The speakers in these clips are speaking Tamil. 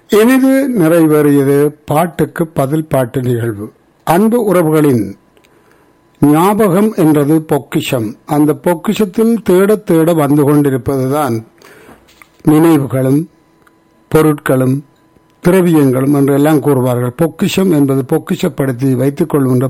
இனிது நிறைவேறியது பாட்டுக்கு பதில் பாட்டு நிகழ்வு அன்பு உறவுகளின் ஞாபகம் என்றது பொக்கிஷம் அந்த பொக்கிஷத்தில் தேட தேட வந்து கொண்டிருப்பதுதான் நினைவுகளும் பொருட்களும் திரவியங்களும் என்றெல்லாம் கூறுவார்கள் பொக்கிஷம் என்பது பொக்கிஷப்படுத்தி வைத்துக் கொள்கின்ற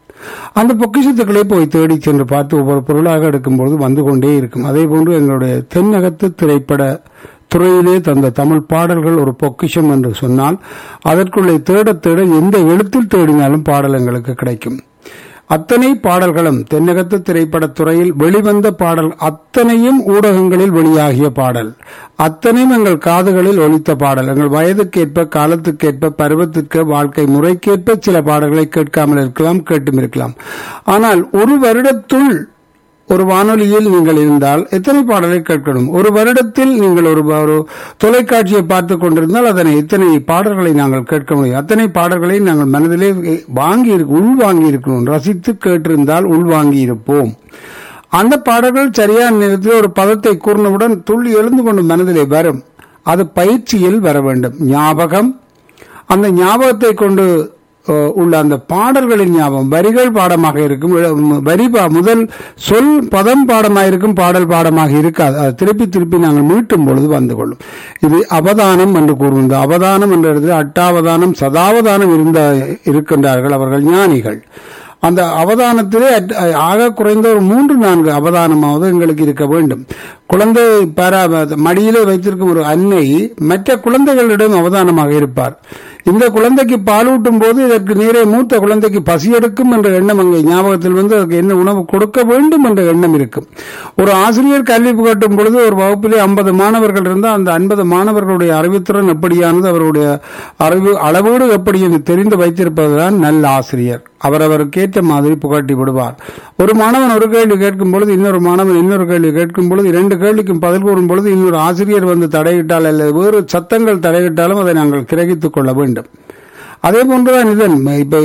அந்த பொக்கிஷத்துக்களே போய் தேடி சென்று பார்த்து ஒவ்வொரு பொருளாக எடுக்கும்போது வந்து கொண்டே இருக்கும் அதே போன்று எங்களுடைய தென்னகத்து திரைப்பட துறையிலே தந்த தமிழ் பாடல்கள் ஒரு பொக்கிஷம் என்று சொன்னால் அதற்குள்ளே தேட தேட எந்த எழுத்தில் தேடினாலும் பாடல் எங்களுக்கு கிடைக்கும் அத்தனை பாடல்களும் தென்னகத்து திரைப்படத் துறையில் வெளிவந்த பாடல் அத்தனையும் ஊடகங்களில் வெளியாகிய பாடல் அத்தனையும் எங்கள் காதுகளில் ஒலித்த பாடல் எங்கள் வயதுக்கேற்ப காலத்துக்கேற்ப பருவத்திற்கு வாழ்க்கை முறைக்கேற்ப சில பாடல்களை கேட்காமல் இருக்கலாம் கேட்டும் இருக்கலாம் ஆனால் ஒரு வருடத்துள் ஒரு வானொலியில் நீங்கள் இருந்தால் எத்தனை பாடலை கேட்கணும் ஒரு வருடத்தில் நீங்கள் ஒரு ஒரு தொலைக்காட்சியை பார்த்து கொண்டிருந்தால் அதனை எத்தனை பாடல்களை நாங்கள் கேட்க முடியும் அத்தனை பாடல்களை நாங்கள் மனதிலே வாங்கி உள் வாங்கி இருக்கிறோம் ரசித்து கேட்டிருந்தால் உள் வாங்கி இருப்போம் அந்த பாடல்கள் சரியான நேரத்தில் ஒரு பதத்தை கூர்ந்தவுடன் துள்ளி எழுந்து கொண்டு மனதிலே வரும் அது பயிற்சியில் வர வேண்டும் ஞாபகம் அந்த ஞாபகத்தை கொண்டு உள்ள அந்த பாடல்களின் ஞாபகம் வரிகள் பாடமாக இருக்கும் வரி முதல் சொல் பதம் பாடமாக இருக்கும் பாடல் பாடமாக இருக்காது அதை திருப்பி திருப்பி நாங்கள் மீட்டும் பொழுது வந்து கொள்ளும் இது அவதானம் என்று கூறுகின்ற அவதானம் என்ற இடத்தில் அட்டாவதானம் சதாவதானம் இருந்த இருக்கின்றார்கள் அவர்கள் ஞானிகள் அந்த அவதானத்திலே ஆக குறைந்த ஒரு மூன்று நான்கு அவதானமாவது எங்களுக்கு இருக்க வேண்டும் குழந்தை பாரா மடியிலே வைத்திருக்கும் ஒரு அன்னை மற்ற குழந்தைகளிடம் அவதானமாக இருப்பார் இந்த குழந்தைக்கு பாலூட்டும் போது இதற்கு நீரே மூத்த குழந்தைக்கு பசி எடுக்கும் என்ற எண்ணம் அங்கே ஞாபகத்தில் வந்து அதற்கு என்ன உணவு கொடுக்க வேண்டும் என்ற எண்ணம் இருக்கும் ஒரு ஆசிரியர் கல்வி புகட்டும் பொழுது ஒரு வகுப்பிலே ஐம்பது மாணவர்கள் இருந்தால் அந்த ஐம்பது மாணவர்களுடைய அறிவுத்திறன் எப்படியானது அவருடைய அறிவு அளவோடு எப்படி என்று தெரிந்து வைத்திருப்பதுதான் நல்ல ஆசிரியர் அவரவருக்கு ஏற்ற மாதிரி புகட்டி விடுவார் ஒரு மாணவன் ஒரு கேள்வி கேட்கும் பொழுது இன்னொரு மாணவன் இன்னொரு கேள்வி கேட்கும் பொழுது இரண்டு கேள்விக்கும் பதில் கூறும் பொழுது இன்னொரு ஆசிரியர் வந்து தடையிட்டால் அல்லது வேறு சத்தங்கள் தடையிட்டாலும் அதை நாங்கள் கிரகித்துக் கொள்ள வேண்டும் அதே போன்றுதான் இதன் இப்ப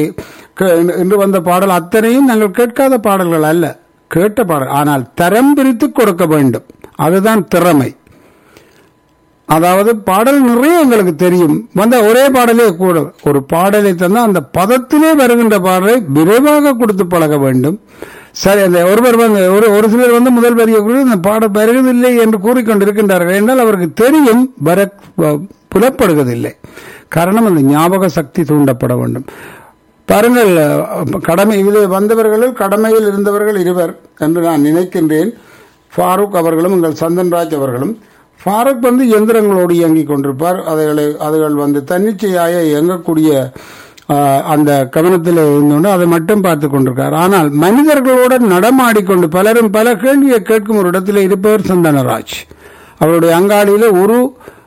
இன்று வந்த பாடல் அத்தனையும் நாங்கள் கேட்காத பாடல்கள் அல்ல கேட்ட பாடல் ஆனால் தரம் பிரித்து கொடுக்க வேண்டும் அதுதான் திறமை அதாவது பாடல் நிறைய எங்களுக்கு தெரியும் வந்த ஒரே பாடலே கூட ஒரு பாடலை தந்தால் அந்த பதத்திலே வருகின்ற பாடலை விரைவாக கொடுத்து பழக வேண்டும் சரி அந்த ஒருவர் வந்து ஒரு ஒரு சிலர் வந்து முதல் வரியை கூட இந்த பாடல் வருவதில்லை என்று கூறிக்கொண்டிருக்கின்றார்கள் என்றால் அவருக்கு தெரியும் வர புலப்படுவதில்லை காரணம் அந்த ஞாபக சக்தி தூண்டப்பட வேண்டும் பாருங்கள் கடமை இதில் வந்தவர்களில் கடமையில் இருந்தவர்கள் இருவர் என்று நான் நினைக்கின்றேன் ஃபாரூக் அவர்களும் எங்கள் சந்தன்ராஜ் அவர்களும் ஃபாரூக் வந்து எந்திரங்களோடு இயங்கிக் கொண்டிருப்பார் அதுகளை அதுகள் வந்து தன்னிச்சையாக இயங்கக்கூடிய அந்த கவனத்தில் இருந்தோண்டு அதை மட்டும் பார்த்து கொண்டிருக்கார் ஆனால் மனிதர்களோடு நடமாடிக்கொண்டு பலரும் பல கேள்வியை கேட்கும் ஒரு இடத்துல இருப்பவர் சந்தனராஜ் அவருடைய அங்காடியில் ஒரு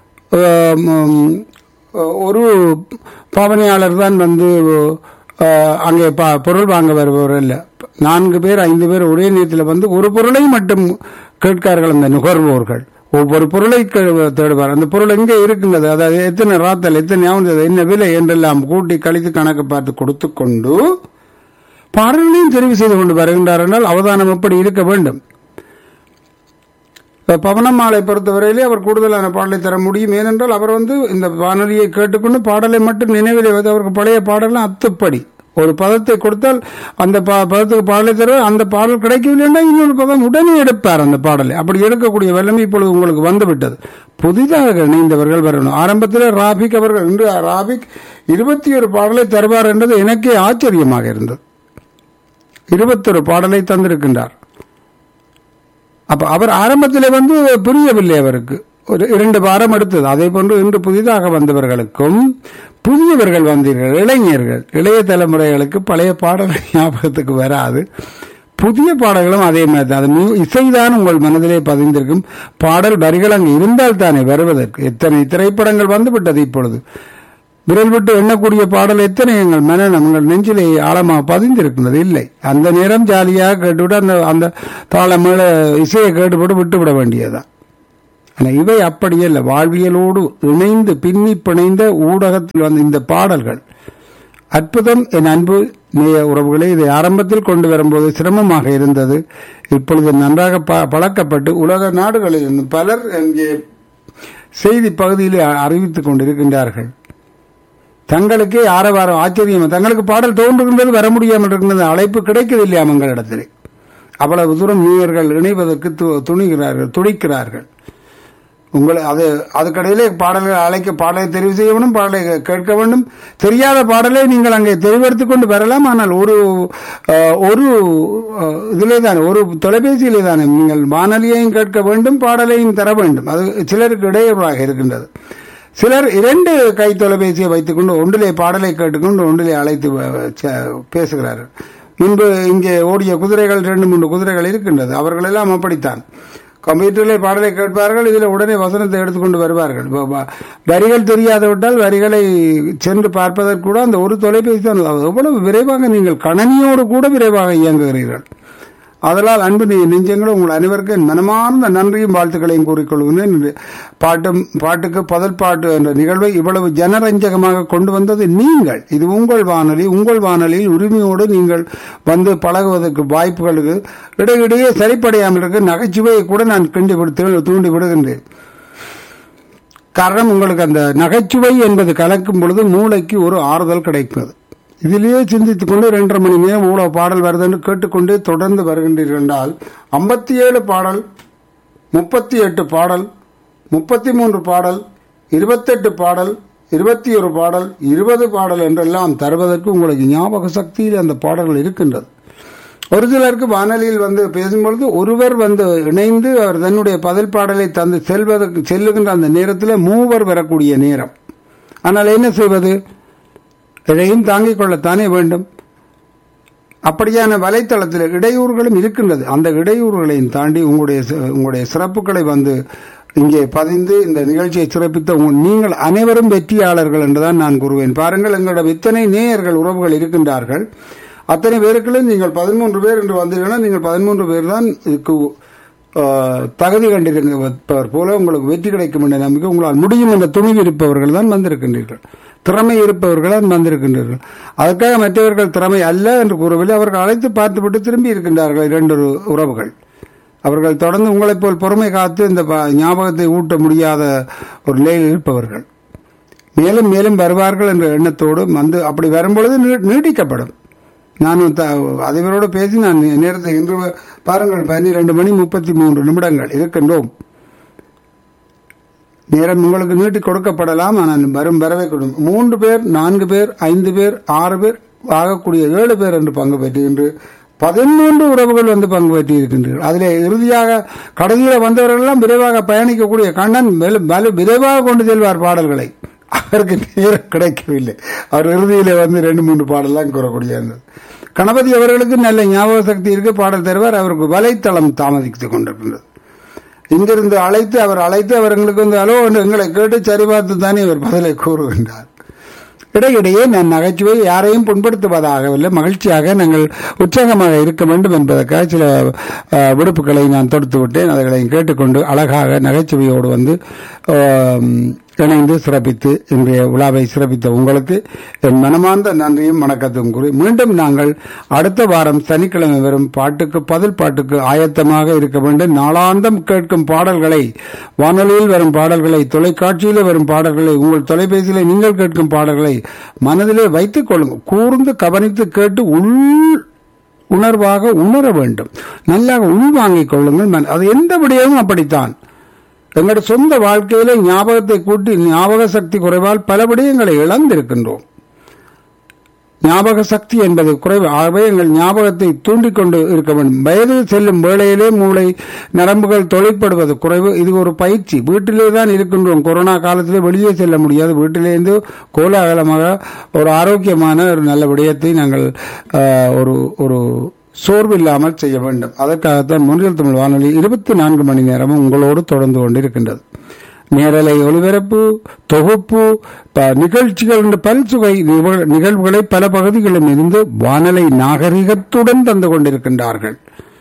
ஒரு பாவனையாளர் தான் வந்து அங்கே பொருள் வாங்க வருபவர் இல்லை நான்கு பேர் ஐந்து பேர் ஒரே நேரத்தில் வந்து ஒரு பொருளை மட்டும் கேட்கார்கள் அந்த நுகர்வோர்கள் ஒவ்வொரு பொருளை தேடுவார் அந்த பொருள் எங்கே இருக்கின்றது அதாவது எத்தனை ராத்தல் எத்தனை ஆகுது என்ன விலை என்றெல்லாம் கூட்டி கழித்து கணக்கு பார்த்து கொடுத்து கொண்டு பாடல்களையும் தெரிவு செய்து கொண்டு வருகின்றார் என்றால் அவதானம் எப்படி இருக்க வேண்டும் பவனமாலை பொறுத்தவரையிலே அவர் கூடுதலான பாடலை தர முடியும் ஏனென்றால் அவர் வந்து இந்த வானொலியை கேட்டுக்கொண்டு பாடலை மட்டும் நினைவில் வந்து அவருக்கு பழைய பாடலாம் அத்துப்படி ஒரு பதத்தை கொடுத்தால் அந்த பதத்துக்கு பாடலை தர அந்த பாடல் கிடைக்கவில்லைன்னா இன்னொரு பதம் உடனே எடுப்பார் அந்த பாடலை அப்படி எடுக்கக்கூடிய வல்லமை இப்பொழுது உங்களுக்கு வந்துவிட்டது புதிதாக இணைந்தவர்கள் வரணும் ஆரம்பத்தில் ராபிக் அவர்கள் இன்று ராபிக் இருபத்தி ஒரு பாடலை தருவார் என்றது எனக்கே ஆச்சரியமாக இருந்தது இருபத்தொரு பாடலை தந்திருக்கின்றார் அப்ப அவர் ஆரம்பத்தில் வந்து புரியவில்லை அவருக்கு ஒரு இரண்டு வாரம் எடுத்தது அதே போன்று இன்று புதிதாக வந்தவர்களுக்கும் புதியவர்கள் வந்தீர்கள் இளைஞர்கள் இளைய தலைமுறைகளுக்கு பழைய பாடல்கள் ஞாபகத்துக்கு வராது புதிய பாடல்களும் அதே மாதிரி தான் அது இசைதான் உங்கள் மனதிலே பதிந்திருக்கும் பாடல் வரிகள் அங்கு இருந்தால் தானே வருவதற்கு எத்தனை திரைப்படங்கள் வந்துவிட்டது இப்பொழுது விரல் விட்டு எண்ணக்கூடிய பாடல் எத்தனை எங்கள் மனநம் உங்கள் நெஞ்சிலே ஆழமாக பதிந்திருக்கின்றது இல்லை அந்த நேரம் ஜாலியாக கேட்டுவிட்டு அந்த அந்த தாளமேல இசையை கேட்டுவிட்டு விட்டுவிட வேண்டியதுதான் ஆனால் இவை அப்படியல்ல வாழ்வியலோடு இணைந்து பின்னி பிணைந்த ஊடகத்தில் வந்த இந்த பாடல்கள் அற்புதம் என் அன்பு நேய உறவுகளே இதை ஆரம்பத்தில் கொண்டு வரும்போது சிரமமாக இருந்தது இப்பொழுது நன்றாக பழக்கப்பட்டு உலக நாடுகளில் இருந்து பலர் இங்கே செய்தி பகுதியிலே அறிவித்துக் கொண்டிருக்கின்றார்கள் தங்களுக்கே ஆரவாரம் ஆச்சரியம் தங்களுக்கு பாடல் தோன்றுகின்றது வர முடியாமல் இருக்கின்றது அழைப்பு கிடைக்கவில்லை அவங்களிடத்தில் அவ்வளவு தூரம் நீயர்கள் இணைவதற்கு து- துணிகிறார்கள் துடிக்கிறார்கள் உங்களை அது அதுக்கடையிலே பாடல்கள் அழைக்க பாடலை தெரிவு செய்ய வேண்டும் பாடலை கேட்க வேண்டும் தெரியாத பாடலை நீங்கள் அங்கே தெரிவெடுத்துக் கொண்டு வரலாம் ஆனால் ஒரு அஹ், ஒரு அஹ், இதிலே தான் ஒரு தொலைபேசியிலே தானே நீங்கள் வானொலியையும் கேட்க வேண்டும் பாடலையும் தர வேண்டும் அது சிலருக்கு இடையூறாக இருக்கின்றது சிலர் இரண்டு கை தொலைபேசியை வைத்துக்கொண்டு ஒன்றிலே பாடலை கேட்டுக்கொண்டு ஒன்றிலே அழைத்து அஹ், ச- பேசுகிறார்கள் முன்பு இங்கே ஓடிய குதிரைகள் ரெண்டு மூன்று குதிரைகள் இருக்கின்றது அவர்கள் எல்லாம் அப்படித்தான் கம்ப்யூட்டரிலே பாடலை கேட்பார்கள் இதில் உடனே வசனத்தை எடுத்துக்கொண்டு வருவார்கள் வ- வ- வரிகள் தெரியாது விட்டால் வரிகளை சென்று பார்ப்பதற்கு கூட அந்த ஒரு தொலைபேசி தான் எவ்வளவு விரைவாக நீங்கள் கணனியோடு கூட விரைவாக இயங்குகிறீர்கள் அதனால் அன்பு நெ- நெஞ்சங்களும் உங்கள் அனைவருக்கும் என் மனமார்ந்த நன்றியும் வாழ்த்துக்களையும் கூறிக்கொள்கிறேன் இந்த பாட்டும் பாட்டுக்கு பதில் பாட்டு என்ற நிகழ்வை இவ்வளவு ஜனரஞ்சகமாக கொண்டு வந்தது நீங்கள் இது உங்கள் வானொலி உங்கள் வானொலியில் உரிமையோடு நீங்கள் வந்து பழகுவதற்கு வாய்ப்புகளுக்கு இடையிடையே சரிப்படையாமல் இருக்க நகைச்சுவையை கூட நான் கிண்டி விடு தூண்டி விடுகின்றேன் காரணம் உங்களுக்கு அந்த நகைச்சுவை என்பது கலக்கும் பொழுது மூளைக்கு ஒரு ஆறுதல் கிடைப்பது இதிலேயே சிந்தித்துக் கொண்டு இரண்டரை மணி நேரம் இவ்வளவு பாடல் வருதுன்னு கேட்டுக்கொண்டே தொடர்ந்து வருகின்றீர்கள் என்றால் ஐம்பத்தி ஏழு பாடல் முப்பத்தி எட்டு பாடல் முப்பத்தி மூன்று பாடல் இருபத்தெட்டு பாடல் இருபத்தி ஒரு பாடல் இருபது பாடல் என்றெல்லாம் தருவதற்கு உங்களுக்கு ஞாபக சக்தியில் அந்த பாடல்கள் இருக்கின்றது ஒரு சிலருக்கு வானொலியில் வந்து பேசும்பொழுது ஒருவர் வந்து இணைந்து அவர் தன்னுடைய பதில் பாடலை தந்து செல்வதற்கு செல்லுகின்ற அந்த நேரத்தில் மூவர் வரக்கூடிய நேரம் ஆனால் என்ன செய்வது இதையும் தாங்கிக் கொள்ளத்தானே வேண்டும் அப்படியான வலைத்தளத்தில் இடையூறுகளும் இருக்கின்றது அந்த இடையூறுகளையும் தாண்டி உங்களுடைய சி- உங்களுடைய சிறப்புகளை வந்து இங்கே பதிந்து இந்த நிகழ்ச்சியை சிறப்பித்த உங்கள் நீங்கள் அனைவரும் வெற்றியாளர்கள் என்றுதான் நான் கூறுவேன் பாருங்கள் எங்களிடம் இத்தனை நேயர்கள் உறவுகள் இருக்கின்றார்கள் அத்தனை பேருக்குள்ள நீங்கள் பதிமூன்று பேர் என்று வந்தீங்கன்னா நீங்கள் பதிமூன்று பேர் தான் இதுக்கு ஆஹ், தகுதி கண்டிருப்பவர் போல உங்களுக்கு வெற்றி கிடைக்கும் என்ற நம்பிக்கை உங்களால் முடியும் என்ற துணிவு இருப்பவர்கள் தான் வந்திருக்கின்றீர்கள் திறமை இருப்பவர்கள் தான் வந்திருக்கின்றீர்கள் அதற்காக மற்றவர்கள் திறமை அல்ல என்று கூறவில்லை அவர்கள் அழைத்து பார்த்துவிட்டு திரும்பி இருக்கின்றார்கள் இரண்டு ஒரு- உறவுகள் அவர்கள் தொடர்ந்து உங்களைப் போல் பொறுமை காத்து இந்த ப- ஞாபகத்தை ஊட்ட முடியாத ஒரு நிலையில் இருப்பவர்கள் மேலும் மேலும் வருவார்கள் என்ற எண்ணத்தோடு வந்து அப்படி வரும்பொழுது நீ- நீட்டிக்கப்படும் நான் அதிபரோடு பேசி நான் நேரத்தை இன்று பாருங்கள் பன்னிரண்டு மணி முப்பத்தி மூன்று நிமிடங்கள் இருக்கின்றோம் நேரம் உங்களுக்கு நீட்டி கொடுக்கப்படலாம் ஆனால் வரும் வரவே கொடுக்கும் மூன்று பேர் நான்கு பேர் ஐந்து பேர் ஆறு பேர் ஆகக்கூடிய ஏழு பேர் என்று பங்கு பெற்றுகின்று பதிமூன்று உறவுகள் வந்து பங்கு பெற்றி இருக்கின்றீர்கள் அதிலே இறுதியாக கடைசியில் வந்தவர்கள் எல்லாம் விரைவாக பயணிக்கக்கூடிய கண்ணன் மேலும் வலு- விரைவாக கொண்டு செல்வார் பாடல்களை அவருக்கு நேரம் கிடைக்கவில்லை அவர் இறுதியிலே வந்து ரெண்டு மூன்று பாடலாம் கூறக்கூடிய இருந்தது கணபதி அவர்களுக்கு நல்ல ஞாபக சக்தி இருக்கு பாடல் தருவார் அவருக்கு வலைத்தளம் தாமதித்துக் கொண்டிருக்கின்றது இங்கிருந்து அழைத்து அவர் அழைத்து அவர் எங்களுக்கு வந்து அலோ என்று எங்களை கேட்டு சரிபார்த்து தானே இவர் பதிலை கூறுகின்றார் இடையிடையே நான் நகைச்சுவை யாரையும் புண்படுத்துவதாகவில்லை மகிழ்ச்சியாக நாங்கள் உற்சாகமாக இருக்க வேண்டும் என்பதற்காக சில அஹ், விடுப்புகளை நான் தொடுத்து விட்டேன் அதைகளை கேட்டுக்கொண்டு அழகாக நகைச்சுவையோடு வந்து ஆம், இணைந்து சிறப்பித்து இன்றைய விழாவை சிறப்பித்த உங்களுக்கு என் மனமார்ந்த நன்றியும் வணக்கத்தையும் கூறி மீண்டும் நாங்கள் அடுத்த வாரம் சனிக்கிழமை வரும் பாட்டுக்கு பதில் பாட்டுக்கு ஆயத்தமாக இருக்க வேண்டும் நாளாந்தம் கேட்கும் பாடல்களை வானொலியில் வரும் பாடல்களை தொலைக்காட்சியிலே வரும் பாடல்களை உங்கள் தொலைபேசியிலே நீங்கள் கேட்கும் பாடல்களை மனதிலே வைத்துக் கொள்ளுங்கள் கூர்ந்து கவனித்து கேட்டு உள் உணர்வாக உணர வேண்டும் நல்லாக உள்வாங்கிக் கொள்ளுங்கள் மன- அது எந்த விடயமும் அப்படித்தான் எங்களுடைய சொந்த வாழ்க்கையில ஞாபகத்தை கூட்டி ஞாபக சக்தி குறைவால் பல விடயங்களை இழந்திருக்கின்றோம் ஞாபக சக்தி என்பது குறைவு ஆகவே எங்கள் ஞாபகத்தை தூண்டிக் கொண்டு இருக்க வேண்டும் வயது செல்லும் வேளையிலே மூளை நரம்புகள் தொழிற்படுவது குறைவு இது ஒரு பயிற்சி வீட்டிலே தான் இருக்கின்றோம் கொரோனா காலத்திலே வெளியே செல்ல முடியாது வீட்டிலேருந்து கோலாகலமாக ஒரு ஆரோக்கியமான ஒரு நல்ல விடயத்தை நாங்கள் ஆஹ், ஒரு ஒரு சோர்வு இல்லாமல் செய்ய வேண்டும் அதற்காகத்தான் முன்னில் தமிழ் வானொலி இருபத்தி நான்கு மணி நேரமும் உங்களோடு தொடர்ந்து கொண்டிருக்கின்றது நேரலை ஒளிபரப்பு தொகுப்பு ப- நிகழ்ச்சிகள் என்ற பல்சுவை நிகழ்- நிகழ்வுகளை பல பகுதிகளிலும் இருந்து வானொலி நாகரிகத்துடன் தந்து கொண்டிருக்கின்றார்கள்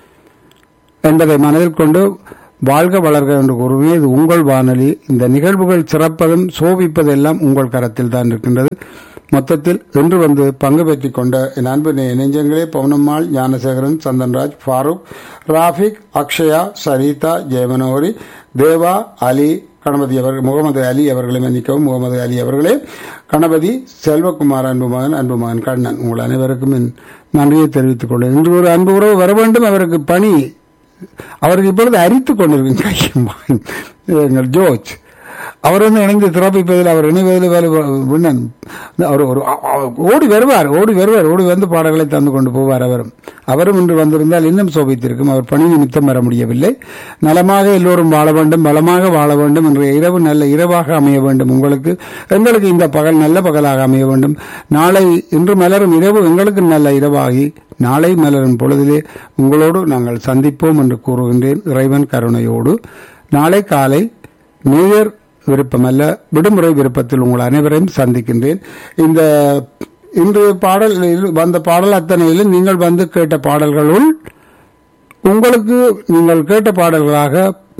என்பதை மனதில் கொண்டு வாழ்க வளர்க என்று கூறுவேன் இது உங்கள் வானொலி இந்த நிகழ்வுகள் சிறப்பதும் சோபிப்பதெல்லாம் உங்கள் கரத்தில் தான் இருக்கின்றது மொத்தத்தில் இன்று வந்து பங்கு பெற்றுக் கொண்ட என் அன்பு நெ- நெஞ்சங்களே பவுனம்மாள் ஞானசேகரன் சந்தன்ராஜ் ஃபாரூக் ராஃபிக் அக்ஷயா சரிதா ஜெயமனோரி தேவா அலி கணபதி அவர்கள் முகமது அலி அவர்களை மன்னிக்கவும் முகமது அலி அவர்களே கணபதி செல்வகுமார் அன்பு மகன் அன்பு மகன் கண்ணன் உங்கள் அனைவருக்கும் என் நன்றியை தெரிவித்துக் கொள்கிறேன் இன்று ஒரு அன்பு உறவு வர வேண்டும் அவருக்கு பணி அவருக்கு இப்பொழுது அரித்துக் கொண்டிருக்கும் கையும் வாயும். எங்கள் ஜோர்ஜ் அவர் வந்து இணைந்து சிறப்பிப்பதில் அவர் இணைவதில் வேலை விண்ணன் அவர் ஒரு அ- அ- ஓடி வருவார் ஓடி வருவார் ஓடி வந்து பாடல்களை தந்து கொண்டு போவார் அவரும் அவரும் இன்று வந்திருந்தால் இன்னும் சோபித்திருக்கும் அவர் பணி நிமித்தம் வர முடியவில்லை நலமாக எல்லோரும் வாழ வேண்டும் பலமாக வாழ வேண்டும் இன்றைய இரவு நல்ல இரவாக அமைய வேண்டும் உங்களுக்கு எங்களுக்கு இந்த பகல் நல்ல பகலாக அமைய வேண்டும் நாளை இன்று மலரும் இரவு எங்களுக்கு நல்ல இரவாகி நாளை மலரும் பொழுதிலே உங்களோடு நாங்கள் சந்திப்போம் என்று கூறுகின்றேன் இறைவன் கருணையோடு நாளை காலை நியூயர் விருப்பமல்ல விடுமுறை விருப்பத்தில் உங்கள் அனைவரையும் சந்திக்கின்றேன் இந்த இன்று பாடல் வந்த பாடல் அத்தனையிலும் நீங்கள் வந்து கேட்ட பாடல்களுள் உங்களுக்கு நீங்கள் கேட்ட பாடல்களாக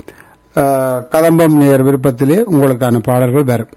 அஹ், கதம்பம் நேர் விருப்பத்திலே உங்களுக்கான பாடல்கள் வரும்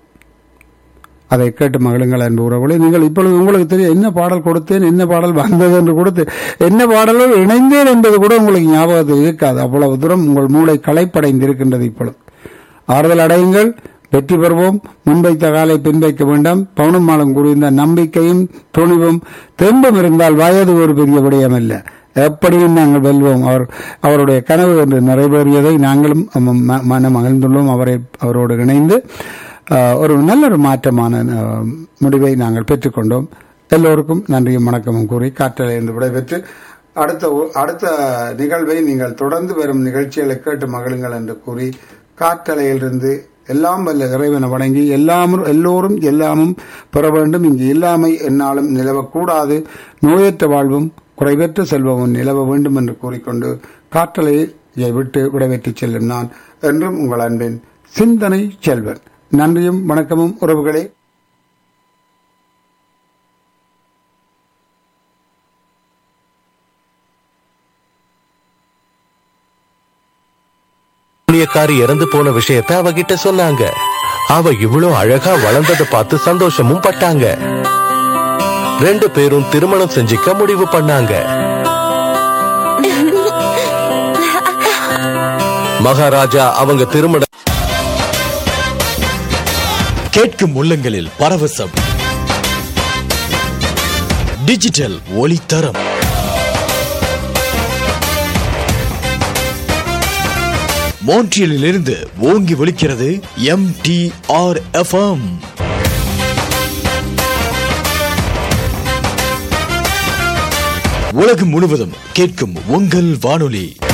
அதை கேட்டு மகளுங்கள் அன்பு உறவுகளை நீங்கள் இப்பொழுது உங்களுக்கு தெரியும் என்ன பாடல் கொடுத்தேன் என்ன பாடல் வந்தது என்று கொடுத்து என்ன பாடலோடு இணைந்தேன் என்பது கூட உங்களுக்கு ஞாபகத்தில் இருக்காது அவ்வளவு தூரம் உங்கள் மூளை களைப்படைந்திருக்கின்றது இப்பொழுது ஆறுதல் அடையுங்கள் வெற்றி பெறுவோம் முன்வைத்த காலை பின்வைக்க வேண்டாம் பவுனம் மாலம் கூறியிருந்த நம்பிக்கையும் துணிவும் தெம்பும் இருந்தால் வயது ஒரு பெரிய விடயம் அல்ல எப்படியும் நாங்கள் வெல்வோம் அவர் அவருடைய கனவு என்று நிறைவேறியதை நாங்களும் ம- மனம் மகிழ்ந்துள்ளோம் அவரை அவரோடு இணைந்து ஆஹ், ஒரு நல்ல ஒரு மாற்றமான ஆஹ், முடிவை நாங்கள் பெற்றுக்கொண்டோம் எல்லோருக்கும் நன்றியும் வணக்கமும் கூறி காற்றலைந்து விடைபெற்று அடுத்த ஒ- அடுத்த நிகழ்வை நீங்கள் தொடர்ந்து வரும் நிகழ்ச்சிகளை கேட்டு மகிழுங்கள் என்று கூறி காற்றலையிலிருந்து எல்லாம் வல்ல இறைவனை வணங்கி எல்லாமும் எல்லோரும் எல்லாமும் பெற வேண்டும் இங்கு இல்லாமை என்னாலும் நிலவக்கூடாது நோயற்ற வாழ்வும் குறைவற்ற செல்வமும் நிலவ வேண்டும் என்று கூறிக்கொண்டு காற்றலையை விட்டு விடைபெற்றுச் செல்லும் நான் என்றும் உங்கள் அன்பின் சிந்தனை செல்வன் நன்றியும் வணக்கமும் உறவுகளே புண்ணியக்காரி இறந்து போன விஷயத்த அவகிட்ட சொன்னாங்க அவ இவ்வளோ அழகா வளர்ந்ததை பார்த்து சந்தோஷமும் பட்டாங்க ரெண்டு பேரும் திருமணம் செஞ்சுக்க முடிவு பண்ணாங்க மகாராஜா அவங்க திருமண கேட்கும் உள்ளங்களில் பரவசம் டிஜிட்டல் ஒளித்தரம் மோன்ட்ரியலில் இருந்து ஓங்கி ஒலிக்கிறது எம் டி ஆர் எஃப்எம் உலகம் முழுவதும் கேட்கும் உங்கள் வானொலி